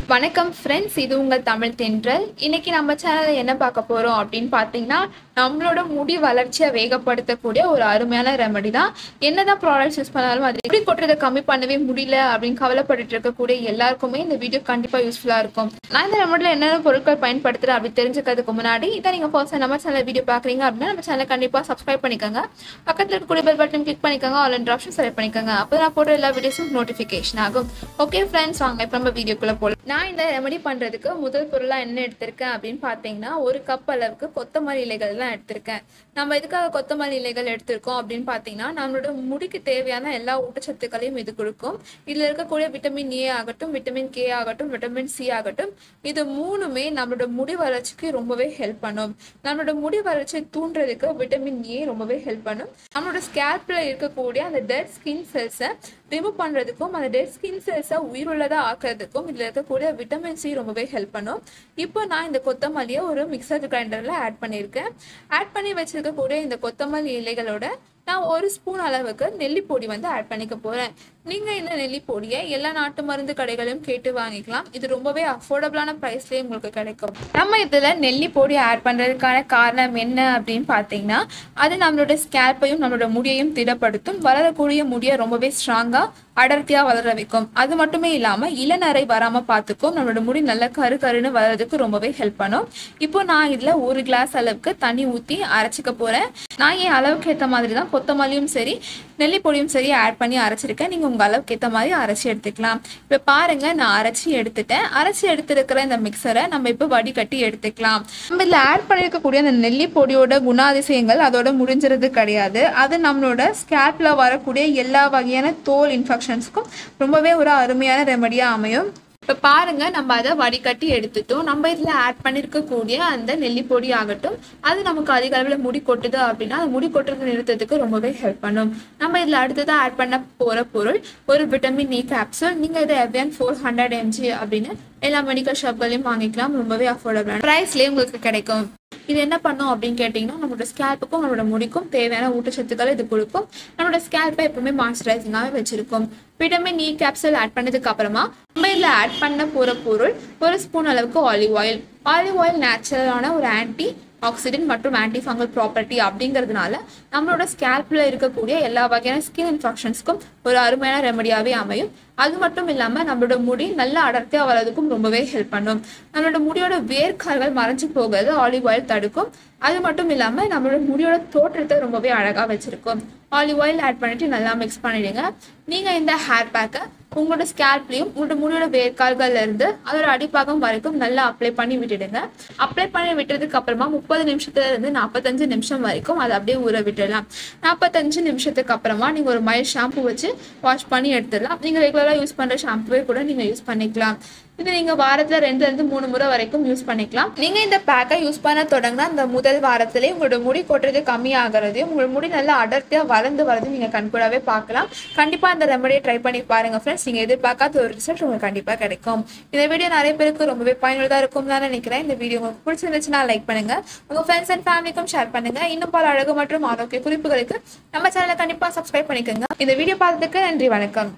வணக்கம் ஃப்ரெண்ட்ஸ் இது உங்கள் தமிழ் தென்றல் இன்னைக்கு நம்ம சேனலில் என்ன பார்க்க போகிறோம் அப்படின்னு பார்த்தீங்கன்னா நம்மளோட முடி வளர்ச்சியை வேகப்படுத்தக்கூடிய ஒரு அருமையான ரெமடி தான் என்னதான் ப்ராடக்ட்ஸ் யூஸ் பண்ணாலும் அது முடி கொட்டுறதை கம்மி பண்ணவே முடியல அப்படின்னு கவலைப்பட்டுட்டு இருக்கக்கூடிய எல்லாருக்குமே இந்த வீடியோ கண்டிப்பாக யூஸ்ஃபுல்லாக இருக்கும் நான் இந்த ரெமடியில் என்னென்ன பொருட்கள் பயன்படுத்துகிறேன் அப்படி தெரிஞ்சுக்கிறதுக்கு முன்னாடி இதை நீங்கள் ஃபர்ஸ்ட் நம்ம சேனல் வீடியோ பார்க்குறீங்க அப்படின்னா நம்ம சேனலை கண்டிப்பாக சப்ஸ்கிரைப் பண்ணிக்கோங்க பக்கத்தில் இருக்கக்கூடிய பெல் பட்டன் கிளிக் பண்ணிக்கோங்க ஆல் அண்ட் ஆப்ஷன் செலக்ட் பண்ணிக்கோங்க அப்போ நான் போடுற எல்லா வீடியோஸும் நோட்டிஃபிகேஷன் ஆகும் ஓகே ஃப்ரெண்ட்ஸ் வாங்க இப்போ நம்ம வீடியோக்குள்ளே போகலாம் நான் இந்த ரெமடி பண்ணுறதுக்கு முதல் பொருளாக என்ன எடுத்திருக்கேன் அப்படின்னு பார்த்தீங்கன்னா ஒரு கப் அளவுக்கு கொத்தமல்லி இலைகள் தான் எடுத்திருக்கேன் நம்ம எதுக்காக கொத்தமல்லி இலைகள் எடுத்திருக்கோம் அப்படின்னு பார்த்தீங்கன்னா நம்மளோட முடிக்கு தேவையான எல்லா ஊட்டச்சத்துக்களையும் இது கொடுக்கும் இதில் இருக்கக்கூடிய விட்டமின் ஏ ஆகட்டும் விட்டமின் கே ஆகட்டும் விட்டமின் சி ஆகட்டும் இது மூணுமே நம்மளோட முடி வளர்ச்சிக்கு ரொம்பவே ஹெல்ப் பண்ணும் நம்மளோட முடி வளர்ச்சியை தூண்டுறதுக்கு விட்டமின் ஏ ரொம்பவே ஹெல்ப் பண்ணும் நம்மளோட ஸ்கேல்பில் இருக்கக்கூடிய அந்த டெட் ஸ்கின் செல்ஸை ரிமூவ் பண்ணுறதுக்கும் அந்த டெட் ஸ்கின் செல்ஸை உயிருள்ளதாக ஆக்குறதுக்கும் இதில் இருக்கக்கூடிய விட்டமின் சி ரொம்பவே ஹெல்ப் பண்ணும் இப்போ நான் இந்த கொத்தமல்லியை ஒரு மிக்சர் கிரைண்டரில் ஆட் பண்ணியிருக்கேன் ஆட் பண்ணி வச்சிருக்கக்கூடிய இந்த கொத்தமல்லி இலைகளோட நான் ஒரு ஸ்பூன் அளவுக்கு நெல்லிப்பொடி வந்து ஆட் பண்ணிக்க போகிறேன் நீங்கள் இந்த நெல்லிப்பொடியை எல்லா நாட்டு மருந்து கடைகளையும் கேட்டு வாங்கிக்கலாம் இது ரொம்பவே அஃபோர்டபுளான ப்ரைஸ்லேயே உங்களுக்கு கிடைக்கும் நம்ம இதில் நெல்லிப்பொடி ஆட் பண்ணுறதுக்கான காரணம் என்ன அப்படின்னு பார்த்தீங்கன்னா அது நம்மளோட ஸ்கேல்ப்பையும் நம்மளோட முடியையும் திடப்படுத்தும் வளரக்கூடிய முடியை ரொம்பவே ஸ்ட்ராங்காக அடர்த்தியாக வளர வைக்கும் அது மட்டுமே இல்லாமல் இளநரை வராமல் பார்த்துக்கும் நம்மளோட முடி நல்ல கரு கருன்னு வளர்றதுக்கு ரொம்பவே ஹெல்ப் பண்ணும் இப்போ நான் இதில் ஒரு கிளாஸ் அளவுக்கு தண்ணி ஊற்றி அரைச்சிக்க போகிறேன் நான் என் அளவுக்கு ஏற்ற மாதிரி தான் கொத்தமல்லியும் சரி நெல்லிப்பொடியும் சரி ஆட் பண்ணி அரைச்சிருக்கேன் நீங்கள் உங்கள் அளவுக்கு ஏற்ற மாதிரி அரைச்சி எடுத்துக்கலாம் இப்போ பாருங்கள் நான் அரைச்சி எடுத்துட்டேன் அரைச்சி எடுத்துருக்கிற இந்த மிக்சரை நம்ம இப்போ வடிகட்டி எடுத்துக்கலாம் நம்ம இதில் ஆட் பண்ணியிருக்கக்கூடிய அந்த நெல்லிப்பொடியோட குணாதிசயங்கள் அதோட முடிஞ்சிறது கிடையாது அது நம்மளோட ஸ்கேல்பில் வரக்கூடிய எல்லா வகையான தோல் இன்ஃபெக்ஷன்ஸ்க்கும் ரொம்பவே ஒரு அருமையான ரெமடியாக அமையும் இப்போ பாருங்க நம்ம அதை வடிகட்டி எடுத்துட்டோம் நம்ம இதில் ஆட் பண்ணியிருக்கக்கூடிய அந்த நெல்லிப்பொடி ஆகட்டும் அது நமக்கு அதிக அளவில் முடி கொட்டுது அப்படின்னா அந்த முடி கொட்டுறது நிறுத்தத்துக்கு ரொம்பவே ஹெல்ப் பண்ணும் நம்ம இதில் அடுத்ததாக ஆட் பண்ண போகிற பொருள் ஒரு விட்டமின் இ கேப்சூல் நீங்கள் இதை எவ்வியன் ஃபோர் ஹண்ட்ரட் எம்ஜி அப்படின்னு எல்லா மெடிக்கல் ஷாப்களையும் வாங்கிக்கலாம் ரொம்பவே அஃபோர்டபுளான ப்ரைஸ்லேயே உங்களுக்கு கிடைக்கும் இது என்ன பண்ணும் அப்படின்னு கேட்டிங்கன்னா நம்மளோட ஸ்கேல்ப்புக்கும் நம்மளோட முடிக்கும் தேவையான ஊட்டச்சத்துக்களை இது கொடுக்கும் நம்மளோட ஸ்கேல்ப்பை எப்பவுமே மாய்ஸ்சரைசிங்காகவே வச்சிருக்கும் விட்டமின் இ கேப்சூல் ஆட் பண்ணதுக்கு அப்புறமா நம்ம இதில் ஆட் பண்ண போகிற பொருள் ஒரு ஸ்பூன் அளவுக்கு ஆலிவ் ஆயில் ஆலிவ் ஆயில் நேச்சுரலான ஒரு ஆன்டி ஆக்சிடென்ட் மற்றும் ஆன்டி ஃபங்கல் ப்ராப்பர்ட்டி அப்படிங்கிறதுனால நம்மளோட ஸ்கேல்பில் இருக்கக்கூடிய எல்லா வகையான ஸ்கின் இன்ஃபெக்ஷன்ஸ்க்கும் ஒரு அருமையான ரெமடியாகவே அமையும் அது மட்டும் இல்லாமல் நம்மளோட முடி நல்ல அடர்த்தியாக வர்றதுக்கும் ரொம்பவே ஹெல்ப் பண்ணும் நம்மளோட முடியோட வேர்க்கால்கள் மறைஞ்சு போகிறது ஆலிவ் ஆயில் தடுக்கும் அது மட்டும் இல்லாமல் நம்மளோட முடியோட தோற்றத்தை ரொம்பவே அழகாக வச்சுருக்கும் ஆலிவ் ஆயில் ஆட் பண்ணிட்டு நல்லா மிக்ஸ் பண்ணிடுங்க நீங்கள் இந்த ஹேர் பேக்கை உங்களோட ஸ்கேல்ப்லையும் உங்களோட முடியோட வேர்க்கால்கள்ல இருந்து அதோட அடிப்பாகம் வரைக்கும் நல்லா அப்ளை பண்ணி விட்டுடுங்க அப்ளை பண்ணி விட்டதுக்கு அப்புறமா முப்பது நிமிஷத்துல இருந்து நாற்பத்தஞ்சு நிமிஷம் வரைக்கும் அதை அப்படியே ஊற விட்டுடலாம் நாற்பத்தஞ்சு நிமிஷத்துக்கு அப்புறமா நீங்கள் ஒரு மைல் ஷாம்பு வச்சு வாஷ் பண்ணி எடுத்துடலாம் நீங்கள் ரெகுலராக யூஸ் பண்ணுற ஷாம்புவே கூட நீங்கள் யூஸ் பண்ணிக்கலாம் இது நீங்கள் வாரத்தில் ரெண்டுலேருந்து மூணு முறை வரைக்கும் யூஸ் பண்ணிக்கலாம் நீங்கள் இந்த பேக்கை யூஸ் பண்ண தொடங்கினா இந்த முதல் வாரத்திலே உங்களோட முடி கொட்டுறது கம்மியாகிறதையும் உங்களோட முடி நல்லா அடர்த்தியாக வளர்ந்து வரதையும் நீங்கள் கண்கூடாவே பார்க்கலாம் கண்டிப்பாக இந்த ரெமடியை ட்ரை பண்ணி பாருங்கள் ஃப்ரெண்ட்ஸ் நீங்கள் எதிர்பார்க்காத ஒரு ரிசல்ட் உங்களுக்கு கண்டிப்பாக கிடைக்கும் இந்த வீடியோ நிறைய பேருக்கு ரொம்பவே பயனுள்ளதாக இருக்கும் தான் நினைக்கிறேன் இந்த வீடியோ உங்களுக்கு பிடிச்சிருந்துச்சுன்னா லைக் பண்ணுங்கள் உங்கள் ஃப்ரெண்ட்ஸ் அண்ட் ஃபேமிலிக்கும் ஷேர் பண்ணுங்கள் இன்னும் பல அழகு மற்றும் ஆரோக்கிய குறிப்புகளுக்கு நம்ம சேனலை கண்டிப்பாக சப்ஸ்கிரைப் பண்ணிக்கோங்க இந்த வீடியோ பார்த்ததுக்கு நன்றி வணக்கம்